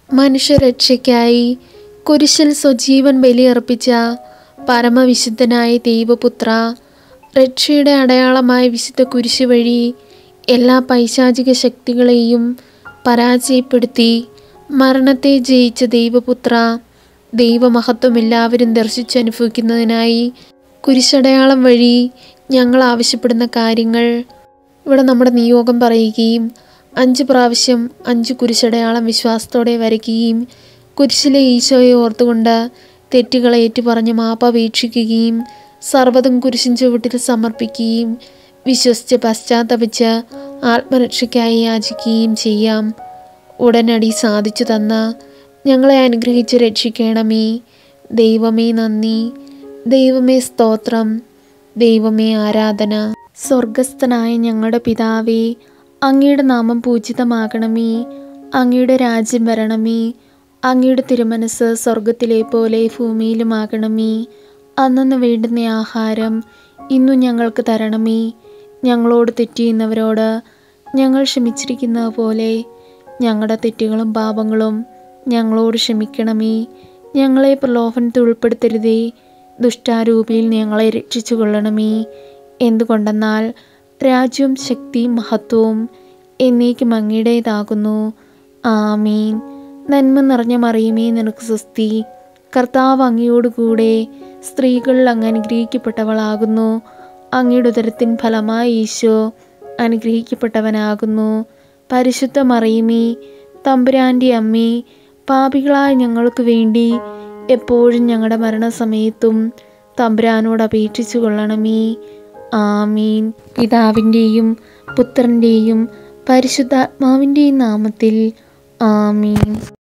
മനുഷ്യരക്ഷയ്ക്കായി കുരിശിൽ സ്വജീവൻ ബലിയർപ്പിച്ച പരമവിശുദ്ധനായ ദൈവപുത്ര രക്ഷയുടെ അടയാളമായ വിശുദ്ധ കുരിശ് വഴി എല്ലാ പൈശാചിക ശക്തികളെയും പരാജയപ്പെടുത്തി മരണത്തെ ജയിച്ച ദൈവപുത്ര ദൈവമഹത്വം എല്ലാവരും ദർശിച്ചനുഭവിക്കുന്നതിനായി കുരിശടയാളം വഴി ഞങ്ങൾ ആവശ്യപ്പെടുന്ന കാര്യങ്ങൾ ഇവിടെ നമ്മുടെ നിയോഗം പറയുകയും അഞ്ച് പ്രാവശ്യം അഞ്ച് കുരിശടയാളം വിശ്വാസത്തോടെ വരയ്ക്കുകയും കുരിശിലെ ഈശോയെ ഓർത്തുകൊണ്ട് തെറ്റുകളെ ഏറ്റുപറഞ്ഞ് മാപ്പപേക്ഷിക്കുകയും സർവ്വതും കുരിശിൻ ചുവട്ടിൽ സമർപ്പിക്കുകയും വിശ്വസിച്ച് പശ്ചാത്തപിച്ച് ആത്മരക്ഷയ്ക്കായി യാചിക്കുകയും ചെയ്യാം ഉടനടി സാധിച്ചു തന്ന ഞങ്ങളെ അനുഗ്രഹിച്ച് രക്ഷിക്കണമേ ദൈവമേ നന്ദി ദൈവമേ സ്തോത്രം ദൈവമേ ആരാധന സ്വർഗസ്ഥനായ ഞങ്ങളുടെ പിതാവേ അങ്ങയുടെ നാമം പൂജിതമാകണമേ അങ്ങയുടെ രാജ്യം വരണമേ അങ്ങയുടെ തിരുമനസ് സ്വർഗത്തിലെ പോലെ ഭൂമിയിലുമാകണമേ അന്നു വേണ്ടുന്ന ആഹാരം ഇന്നു ഞങ്ങൾക്ക് തരണമേ ഞങ്ങളോട് തെറ്റിയുന്നവരോട് ഞങ്ങൾ ക്ഷമിച്ചിരിക്കുന്ന പോലെ ഞങ്ങളുടെ തെറ്റുകളും പാപങ്ങളും ഞങ്ങളോട് ക്ഷമിക്കണമേ ഞങ്ങളെ പ്രലോഭനത്തിൽ ഉൾപ്പെടുത്തരുതേ ദുഷ്ടാരൂപിയിൽ ഞങ്ങളെ രക്ഷിച്ചു കൊള്ളണമേ എന്തുകൊണ്ടെന്നാൽ രാജ്യവും ശക്തിയും മഹത്വവും എന്നേക്കും അങ്ങയുടേതാകുന്നു ആമീൻ നന്മ നിറഞ്ഞ മറിയുമേ നിനക്ക് സ്വസ്തി കർത്താവ് അങ്ങയോടുകൂടെ സ്ത്രീകളിൽ അങ്ങ് അനുഗ്രഹിക്കപ്പെട്ടവളാകുന്നു അങ്ങയുടെ ഉദരത്തിൻ ഫലമായി ഈശോ അനുഗ്രഹിക്കപ്പെട്ടവനാകുന്നു പരിശുദ്ധ മറിയുമേ തമ്പുരാൻ്റെ അമ്മേ പാപികളായ ഞങ്ങൾക്ക് വേണ്ടി എപ്പോഴും ഞങ്ങളുടെ മരണസമയത്തും തമ്പുരാനോട് അപേക്ഷിച്ചു കൊള്ളണമേ ആമീൻ പിതാവിൻ്റെയും പുത്രൻ്റെയും പരിശുദ്ധാത്മാവിൻ്റെയും നാമത്തിൽ ആമീൻ